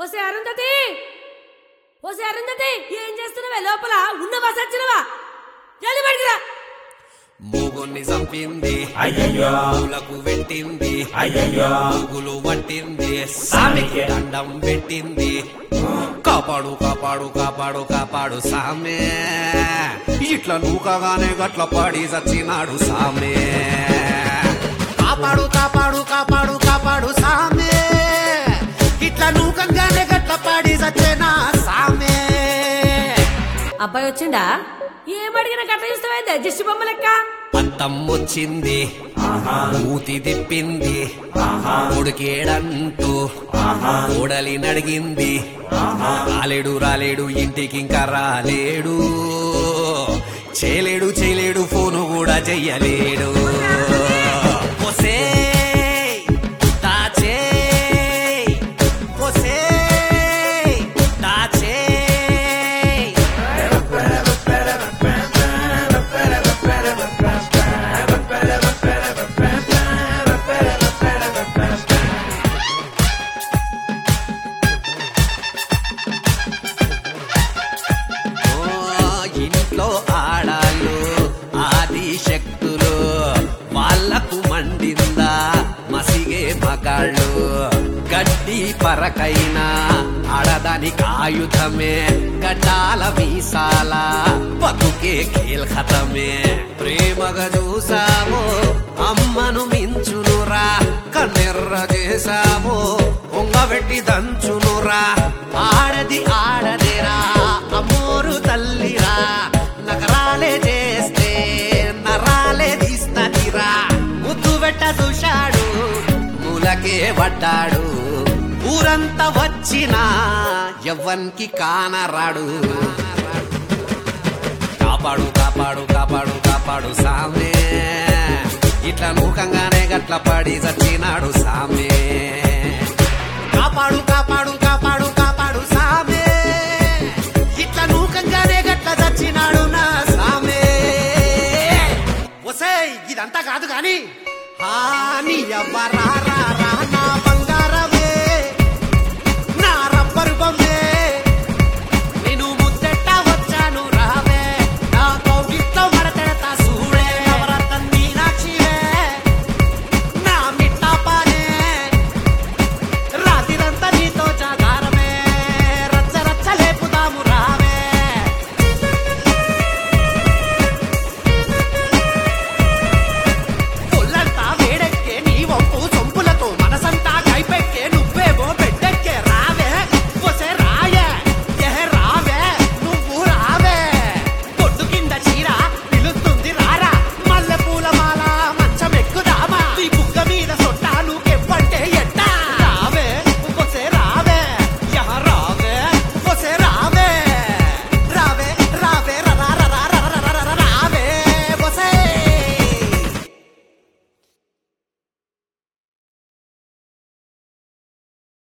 ఓసే అరుంధతి ఓసే అరుంధతి ఏం చేస్తున్నావే లోపల ఉన్నవా సచ్చినవా జల్ది బయటికిరా మూగుని చంపింది అయ్యయ్యో పూలకు పెట్టింది అయ్యయ్యో పువ్వులు పట్టింది సామికి. దండం పెట్టింది కాపాడు కాపాడు కాపాడు కాపాడు సామే ఇట్లా నూకగానే గట్ల పడి చచ్చినాడు సామే కాపాడు కాపాడు కాపాడు కాపాడు సామే ఇట్లా నూకంగానే గట్ల పడి చచ్చేనా సామే అబ్బాయి వచ్చిండా ఏమడిగిన గట్ల చూస్తావైందే దిష్టి బొమ్మ లెక్క అంతం వచ్చింది మూతి తిప్పింది కొడుకేడంటూ కోడలి నడిగింది రాలేడు రాలేడు ఇంటికి ఇంకా రాలేడు చేయలేడు చేయలేడు ఫోను కూడా చెయ్యలేడు ఒసేయ్, దాచేయ్, ఒసేయ్, దాచేయ్. ఓ, ఇంట్లో ఆడాలు ఆది శక్తులు వాళ్ళకు మండిందా మసిగే మగాళ్ళు గడ్డి పరకైనా ఆడదానికి ఆయుధమే గడ్డాల మీసాల బతుకే ఖేల్ఖతమే ప్రేమగా చూసావో అమ్మను మించునురా కన్నెర్ర చేసావో ఉంగబెట్టి దంచునురా ఆడది ఆడదేరా అమ్మోరు తల్లిరా నగరాలే చేస్తే నరాలే తీస్తదిరా ముద్దు పెట్ట చూశాడు మూలకే పడ్డాడు ఊరంతా వచ్చినా ఎవ్వనికి కానరాడు కాపాడు కాపాడు కాపాడు కాపాడు సామే ఇట్లా నూకంగానే గట్ల పడి చచ్చినాడు సామే కాపాడు కాపాడు కాపాడు కాపాడు సామే ఇట్లా నూకంగానే గట్ల చచ్చినాడు నా సామే ఒసేయ్ ఇదంతా కాదు గాని హాని ఎవ్వరారా